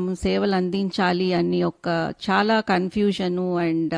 సేవలు అందించాలి అని ఒక చాలా కన్ఫ్యూజను అండ్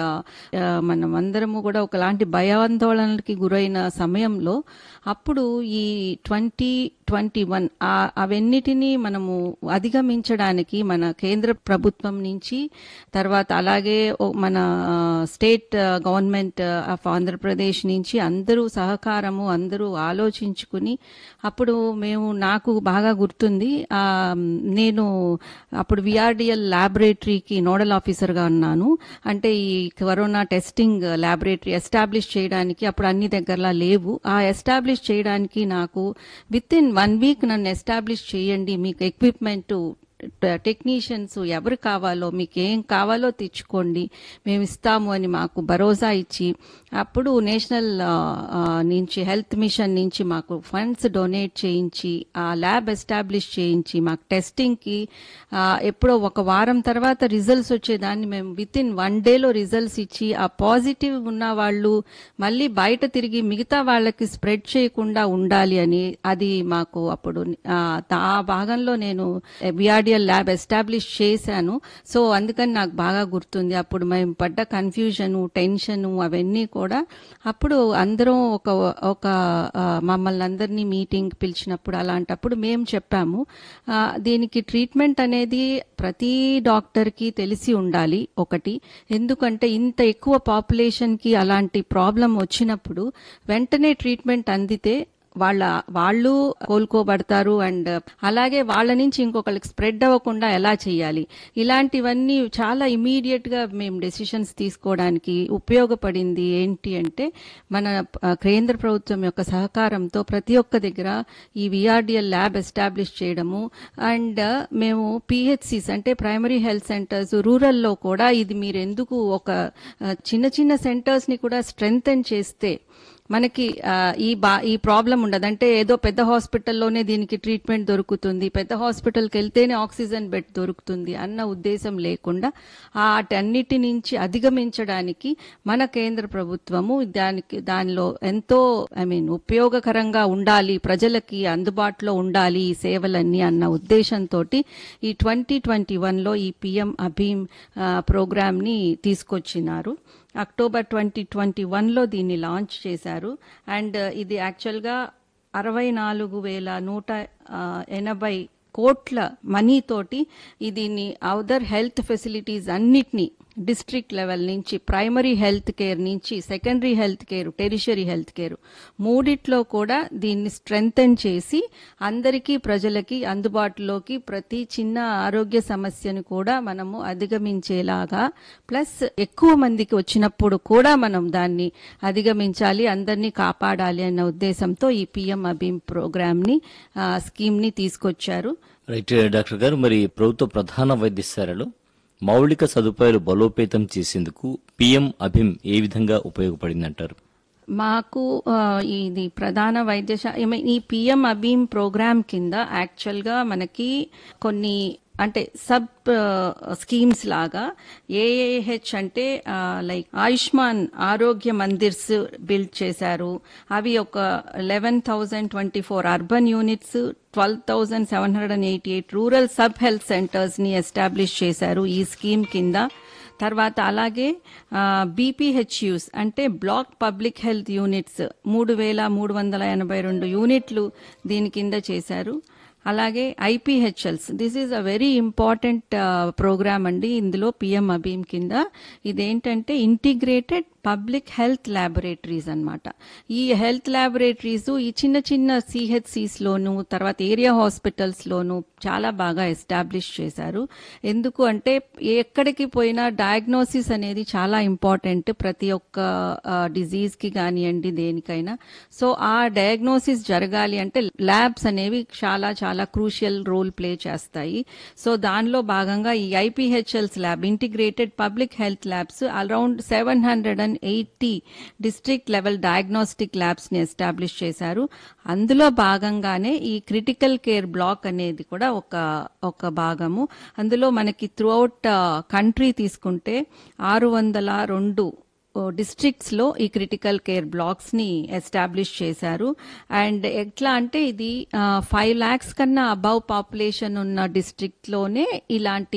మనం అందరము కూడా ఒకలాంటి భయాందోళనలకి గురైన సమయంలో అప్పుడు ఈ ట్వంటీ ట్వంటీ వన్ అవన్నిటినీ మనము అధిగమించడానికి మన కేంద్ర ప్రభుత్వం నుంచి తర్వాత అలాగే ఓ- మన ఆ, స్టేట్ ఆ, గవర్నమెంట్ ఆఫ్ ఆంధ్రప్రదేశ్ నుంచి అందరూ సహకారము అందరూ ఆలోచించుకుని అప్పుడు మేము నాకు బాగా గుర్తుంది ఆ, నేను అప్పుడు విఆర్డిఎల్ ల్యాబొరేటరీకి నోడల్ ఆఫీసర్గా ఉన్నాను అంటే ఈ కరోనా టెస్టింగ్ ల్యాబొరేటరీ ఎస్టాబ్లిష్ చేయడానికి అప్పుడు అన్ని దగ్గరలా లేవు ఆ ఎస్టాబ్లిష్ చేయడానికి నాకు విత్ ఇన్ వన్ వీక్ నన్ను ఎస్టాబ్లిష్ చేయండి మీకు ఎక్విప్మెంట్ టెక్నీషియన్స్ ఎవరు కావాలో మీకు ఏం కావాలో తెచ్చుకోండి మేము ఇస్తాము అని మాకు భరోసా ఇచ్చి అప్పుడు నేషనల్ ఆ, ఆ, నుంచి హెల్త్ మిషన్ నుంచి మాకు ఫండ్స్ డొనేట్ చేయించి ఆ ల్యాబ్ ఎస్టాబ్లిష్ చేయించి మాకు టెస్టింగ్కి ఆ, ఎప్పుడో ఒక వారం తర్వాత రిజల్ట్స్ వచ్చేదాన్ని మేము విత్ ఇన్ వన్ డేలో రిజల్ట్స్ ఇచ్చి ఆ పాజిటివ్ ఉన్న వాళ్ళు మళ్ళీ బయట తిరిగి మిగతా వాళ్ళకి స్ప్రెడ్ చేయకుండా ఉండాలి అని అది మాకు అప్పుడు ఆ, ఆ భాగంలో నేను బిఆర్డిఎల్ ల్యాబ్ ఎస్టాబ్లిష్ చేశాను సో అందుకని నాకు బాగా గుర్తుంది అప్పుడు మేము పడ్డ కన్ఫ్యూజన్ టెన్షన్ అవన్నీ కూడా అప్పుడు అందరం ఒక ఒక ఆ, మమ్మల్ని అందరినీ మీటింగ్ పిలిచినప్పుడు అలాంటప్పుడు మేము చెప్పాము ఆ, దీనికి ట్రీట్మెంట్ అనేది ప్రతి డాక్టర్కి తెలిసి ఉండాలి ఒకటి ఎందుకంటే ఇంత ఎక్కువ పాపులేషన్కి అలాంటి ప్రాబ్లం వచ్చినప్పుడు వెంటనే ట్రీట్మెంట్ అందితే వాళ్ళ వాళ్ళు కోలుకోబడతారు అండ్ అలాగే వాళ్ళ నుంచి ఇంకొకరికి స్ప్రెడ్ అవ్వకుండా ఎలా చేయాలి ఇలాంటివన్నీ చాలా ఇమీడియట్ గా మేము డెసిషన్స్ తీసుకోవడానికి ఉపయోగపడింది ఏంటి అంటే మన ఆ, కేంద్ర ప్రభుత్వం యొక్క సహకారంతో ప్రతి ఒక్క దగ్గర ఈ విఆర్డిఎల్ ల్యాబ్ ఎస్టాబ్లిష్ చేయడము అండ్ మేము పిహెచ్సిస్ అంటే ప్రైమరీ హెల్త్ సెంటర్స్ రూరల్లో కూడా ఇది మీరు ఎందుకు ఒక ఆ, చిన్న చిన్న సెంటర్స్ ని కూడా స్ట్రెంగ్తన్ చేస్తే మనకి ఆ, ఈ బా ఈ ప్రాబ్లం ఉండదు అంటే ఏదో పెద్ద హాస్పిటల్లోనే దీనికి ట్రీట్మెంట్ దొరుకుతుంది పెద్ద హాస్పిటల్కి వెళ్తేనే ఆక్సిజన్ బెడ్ దొరుకుతుంది అన్న ఉద్దేశం లేకుండా వాటన్నిటి నుంచి అధిగమించడానికి మన కేంద్ర ప్రభుత్వము దానికి దానిలో ఎంతో ఐ మీన్ ఉపయోగకరంగా ఉండాలి ప్రజలకి అందుబాటులో ఉండాలి ఈ సేవలన్నీ అన్న ఉద్దేశంతో ఈ ట్వంటీ ట్వంటీ వన్లో ఈ పిఎం అభీమ్ ప్రోగ్రామ్ ని తీసుకొచ్చినారు అక్టోబర్ ట్వంటీ ట్వంటీ వన్లో దీన్ని లాంచ్ చేశారు అండ్ ఇది యాక్చువల్గా అరవై నాలుగు వేల నూట ఆ, ఎనభై కోట్ల మనీతోటి దీన్ని అదర్ హెల్త్ ఫెసిలిటీస్ అన్నిటినీ డిస్ట్రిక్ట్ లెవెల్ నుంచి ప్రైమరీ హెల్త్ కేర్ నుంచి secondary health care tertiary health care మూడిట్లో కూడా దీన్ని స్ట్రెంగ్తన్ చేసి అందరికీ ప్రజలకి అందుబాటులోకి ప్రతి చిన్న ఆరోగ్య సమస్యను కూడా మనము అధిగమించేలాగా ప్లస్ ఎక్కువ మందికి వచ్చినప్పుడు కూడా మనం దాన్ని అధిగమించాలి అందరినీ కాపాడాలి అన్న ఉద్దేశంతో ఈ పిఎం అభీమ్ ప్రోగ్రామ్ ని స్కీమ్ ని తీసుకొచ్చారు రైట్ డాక్టర్ గారు మరి ప్రభుత్వ ప్రధాన వైద్యశాలలో మౌలిక సదుపాయాలు బలోపేతం చేసేందుకు పిఎం అభిమ్ ఏ విధంగా ఉపయోగపడిందంటారు మాకు ఆ, ఇది ప్రధాన వైద్యశా I mean, ఈ పిఎం అబీమ్ ప్రోగ్రామ్ కింద యాక్చువల్ గా మనకి కొన్ని అంటే సబ్ స్కీమ్స్ లాగా ఏఏహెచ్ అంటే లైక్ ఆయుష్మాన్ ఆరోగ్య మందిర్స్ బిల్డ్ చేశారు అవి ఒక eleven thousand twenty four urban units twelve thousand seven hundred and eighty eight rural sub health centres ని ఎస్టాబ్లిష్ చేశారు ఈ స్కీమ్ కింద తర్వాత అలాగే బీపీహెచ్యూస్ అంటే బ్లాక్ పబ్లిక్ హెల్త్ యూనిట్స్ మూడు వేల మూడు వందల ఎనభై రెండు యూనిట్లు దీని కింద చేశారు అలాగే IPHLs this is a very important programme అండి ఇందులో పిఎం అబీమ్ కింద ఇదేంటంటే ఇంటిగ్రేటెడ్ పబ్లిక్ హెల్త్ ల్యాబొరేటరీస్ అన్నమాట ఈ హెల్త్ ల్యాబొరేటరీస్ ఈ చిన్న చిన్న సిహెచ్సిస్ లోను తర్వాత ఏరియా హాస్పిటల్స్ లోను చాలా బాగా ఎస్టాబ్లిష్ చేశారు ఎందుకు అంటే ఎక్కడికి పోయినా డయాగ్నోసిస్ అనేది చాలా ఇంపార్టెంట్ ప్రతి ఒక్క డిజీజ్ కి కానివ్వండి దేనికైనా సో ఆ డయాగ్నోసిస్ జరగాలి అంటే ల్యాబ్స్ అనేవి చాలా చాలా క్రూషియల్ రోల్ ప్లే చేస్తాయి సో దానిలో భాగంగా ఈ IPHLs lab integrated public health labs around seven hundred and eighty district level diagnostic labs ని ఎస్టాబ్లిష్ చేశారు అందులో భాగంగానే ఈ క్రిటికల్ కేర్ బ్లాక్ అనేది కూడా ఒక ఒక భాగము అందులో మనకి త్రూఅవుట్ కంట్రీ తీసుకుంటే ఆరు వందల రెండు డిస్ట్రిక్ట్స్ లో ఈ క్రిటికల్ కేర్ బ్లాక్స్ ని ఎస్టాబ్లిష్ చేశారు అండ్ ఎట్లా అంటే ఇది ఫైవ్ లాక్స్ కన్నా అబౌవ్ పాపులేషన్ ఉన్న డిస్ట్రిక్ట్ లోనే ఇలాంటి